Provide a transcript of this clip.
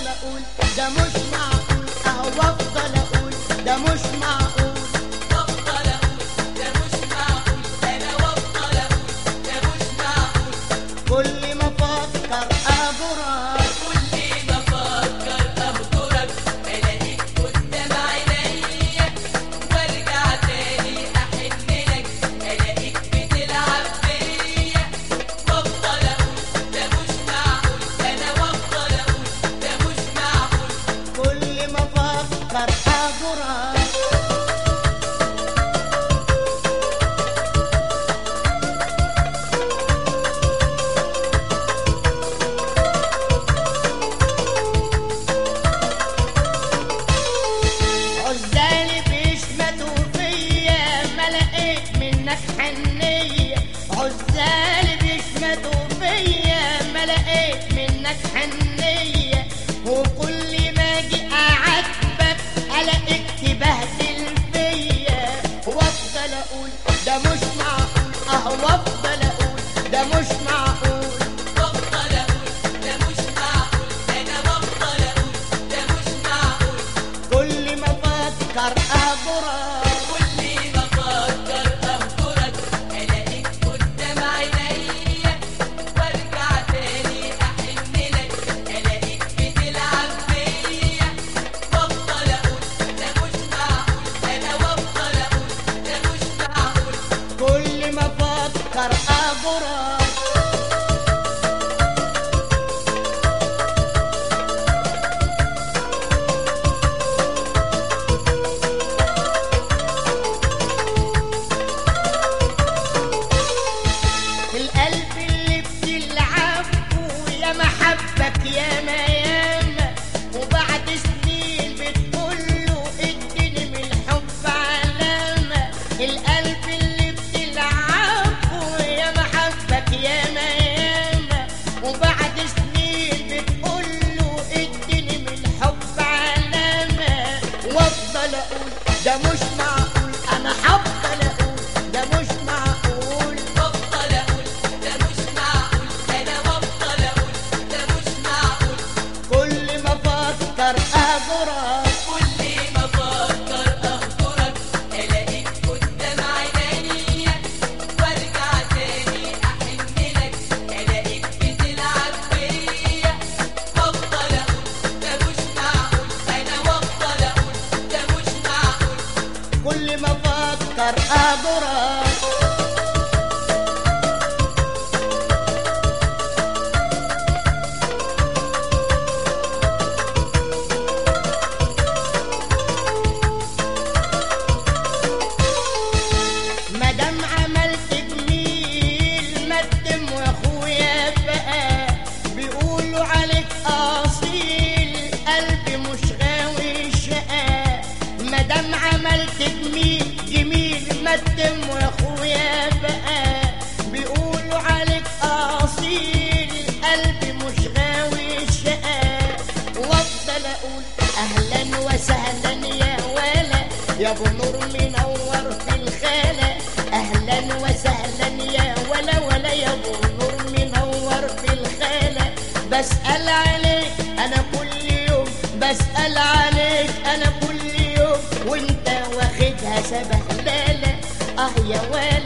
اقول ده مش معقول اهو افضل اقول ده مش معقول وافضل اقول ده مش معقول انا وافضل اقول ده مش معقول كل ما افكر اجرك كل ما افكر اهجرك الاقيك قدام عينيا وارجع تاني احن لك الاقيك بتلعب بيا وافضل اقول ده مش معقول انا وافضل اقول ده مش معقول كل ما افكر اجرك عزالي بيشمتوا فيا ما لقيت منك حنية عزالي بيشمتوا فيا ما لقيت منك حنية وكل ما اجي اعاتبك الاقيك تبهدل فيا وافضل اقول ده مش معقول اهو افضل اقول ده مش معقول وافضل اقول ده مش معقول انا وافضل اقول ده مش معقول كل ما افكر اجرك كل ما افكر اهجرك الاقيك قدام عينيا وارجع تاني احن لك الاقيك بتلعب بيا وافضل اقول ده مش معقول انا وافضل اقول ده مش معقول كل ما افكر اجرك القلب اللي بتلعبه يا محبك يا ما ياما وبعد سنين بتقوله اديني من الحب علامة القلب اللي بتلعبه يا محبك يا ما ياما وبعد سنين بتقوله اديني من الحب علامة وافضل اقول ده مش معقول انا هفضل اقول ده مش معقول وافضل اقول ده مش معقول انا وافضل اقول ده مش معقول كل ما افكر اجرك كل ما افكر اهجرك الاقيك قدام عينيا وارجع تاني احن لك الاقيك بتلعب بيا وافضل اقول ده مش معقول انا وافضل اقول ده مش معقول كل ما افكر اجرك مادام عملت جميل مدم واخويا بقى بيقولوا عليك اصيل قلبي مش غاوي شقا مادام عملت جميل جميل مدم واخويا بقى بيقولوا عليك اصيل قلبي مش غاوي شقا وافضل اقول اهلا وسهلا يا ولا يا ابو نور منور في الخانه اهلا وسهلا يا ولا ولا يا ابو نور منور في الخانه بسال عليك انا كل يوم بسال عليك انا كل يوم وانت واخدها سبهلله اه يا ولا